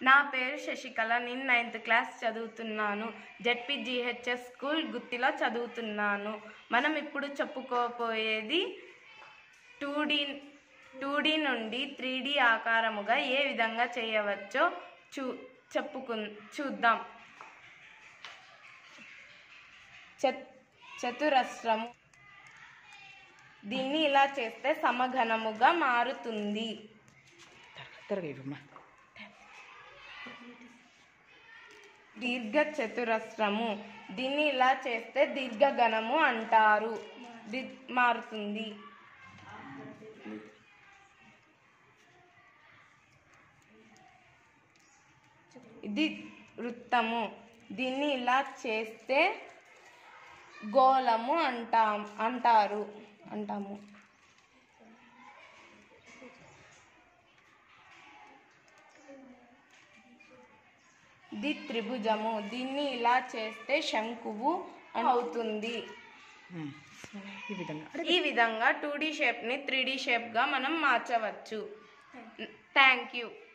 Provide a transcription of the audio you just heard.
నా పేరు శశికళ నేను నైన్త్ క్లాస్ చదువుతున్నాను జెడ్పీజీహెచ్ఎస్ స్కూల్ గుత్తిలో చదువుతున్నాను మనం ఇప్పుడు చెప్పుకోపోయేది టూ డి టూ డి నుండి త్రీ డి ఆకారముగా ఏ విధంగా చేయవచ్చో చూ చెప్పుకు చూద్దాం చత్ చతురస్రము దీన్ని ఇలా చేస్తే సమఘనముగా మారుతుంది త్వరగా ఇవ్వమ్మా దీర్ఘ చతురస్రము దీన్ని ఇలా చేస్తే దీర్ఘగణము అంటారు ది- మారుతుంది ఇది వృత్తము దీన్ని ఇలా చేస్తే గోళము అంటాం అంటారు అంటాము ఇది త్రిభుజము దీన్ని ఇలా చేస్తే శంకువు అని అవుతుంది ఉమ్. ఈ విధంగా ఈ విధంగా టూ డి షేప్ని త్రీ డి షేప్గా మనం మార్చవచ్చు థ్యాంక్ యూ